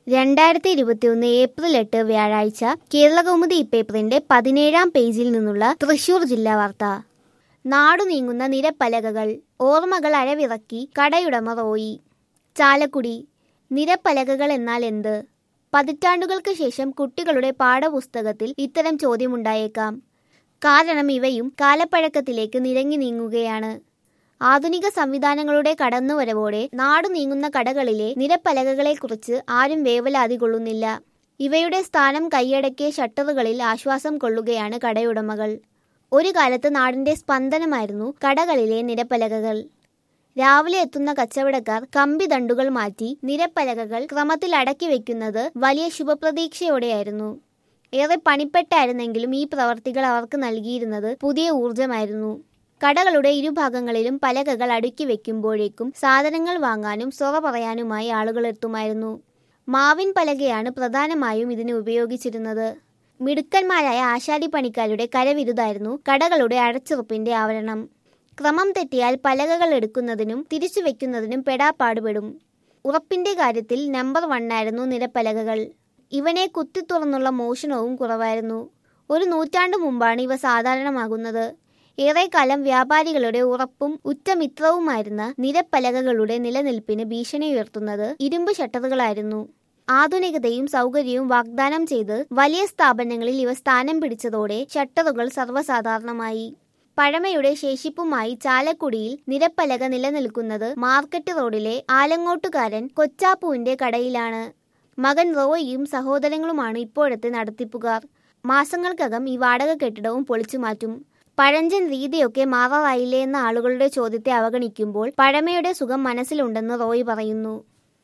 രണ്ടായിരത്തി ഇരുപത്തിയൊന്ന് ഏപ്രിൽ എട്ട് വ്യാഴാഴ്ച കേരളകൗമുദി പേപ്പറിന്റെ പതിനേഴാം പേജിൽ നിന്നുള്ള തൃശൂർ ജില്ലാ വാർത്ത നാടു നീങ്ങുന്ന നിരപ്പലകകൾ ഓർമ്മകൾ അഴവിറക്കി കടയുടമ റോയി ചാലക്കുടി നിരപ്പലകകൾ എന്നാൽ എന്ത് പതിറ്റാണ്ടുകൾക്ക് ശേഷം കുട്ടികളുടെ പാഠപുസ്തകത്തിൽ ഇത്തരം ചോദ്യമുണ്ടായേക്കാം കാരണം ഇവയും കാലപ്പഴക്കത്തിലേക്ക് നിരങ്ങി നീങ്ങുകയാണ് ആധുനിക സംവിധാനങ്ങളുടെ കടന്നുവരവോടെ നാടു നീങ്ങുന്ന കടകളിലെ നിരപ്പലകകളെക്കുറിച്ച് ആരും വേവലാതി കൊള്ളുന്നില്ല ഇവയുടെ സ്ഥാനം കൈയടക്കിയ ഷട്ടറുകളിൽ ആശ്വാസം കൊള്ളുകയാണ് കടയുടമകൾ ഒരു കാലത്ത് നാടിന്റെ സ്പന്ദനമായിരുന്നു കടകളിലെ നിരപ്പലകകൾ രാവിലെ എത്തുന്ന കച്ചവടക്കാർ കമ്പി ദണ്ടുകൾ മാറ്റി നിരപ്പലകകൾ ക്രമത്തിൽ അടക്കി വെക്കുന്നത് വലിയ ശുഭപ്രതീക്ഷയോടെയായിരുന്നു ഏറെ പണിപ്പെട്ടായിരുന്നെങ്കിലും ഈ പ്രവർത്തികൾ അവർക്ക് നൽകിയിരുന്നത് പുതിയ ഊർജമായിരുന്നു കടകളുടെ ഇരുഭാഗങ്ങളിലും പലകകൾ അടുക്കി വെക്കുമ്പോഴേക്കും സാധനങ്ങൾ വാങ്ങാനും സൊറ പറയാനുമായി ആളുകൾ എത്തുമായിരുന്നു മാവിൻ പലകയാണ് പ്രധാനമായും ഇതിന് ഉപയോഗിച്ചിരുന്നത് മിടുക്കന്മാരായ ആശാരി പണിക്കാരുടെ കരവിരുതായിരുന്നു കടകളുടെ അടച്ചുറപ്പിന്റെ ആവരണം ക്രമം തെറ്റിയാൽ പലകകൾ എടുക്കുന്നതിനും തിരിച്ചു വെക്കുന്നതിനും പെടാപ്പാടുപെടും ഉറപ്പിന്റെ കാര്യത്തിൽ നമ്പർ വണ്ണായിരുന്നു നിരപ്പലകകൾ ഇവനെ കുത്തിത്തുറന്നുള്ള മോഷണവും കുറവായിരുന്നു ഒരു നൂറ്റാണ്ടു മുമ്പാണ് ഇവ സാധാരണമാകുന്നത് ഏറെക്കാലം വ്യാപാരികളുടെ ഉറപ്പും ഉറ്റമിത്രവുമായിരുന്ന നിരപ്പലകകളുടെ നിലനിൽപ്പിന് ഭീഷണി ഉയർത്തുന്നത് ഇരുമ്പ് ഷട്ടറുകളായിരുന്നു ആധുനികതയും സൗകര്യവും വാഗ്ദാനം ചെയ്ത് വലിയ സ്ഥാപനങ്ങളിൽ ഇവ സ്ഥാനം പിടിച്ചതോടെ ഷട്ടറുകൾ സർവ്വസാധാരണമായി പഴമയുടെ ശേഷിപ്പുമായി ചാലക്കുടിയിൽ നിരപ്പലക നിലനിൽക്കുന്നത് മാർക്കറ്റ് റോഡിലെ ആലങ്ങോട്ടുകാരൻ കൊച്ചാപ്പുവിന്റെ കടയിലാണ് മകൻ റോയിയും സഹോദരങ്ങളുമാണ് ഇപ്പോഴത്തെ നടത്തിപ്പുകാർ മാസങ്ങൾക്കകം ഈ വാടക കെട്ടിടവും പൊളിച്ചു മാറ്റും പഴഞ്ചൻ രീതിയൊക്കെ മാറാറായില്ലേ എന്ന ആളുകളുടെ ചോദ്യത്തെ അവഗണിക്കുമ്പോൾ പഴമയുടെ സുഖം മനസ്സിലുണ്ടെന്ന് റോയ് പറയുന്നു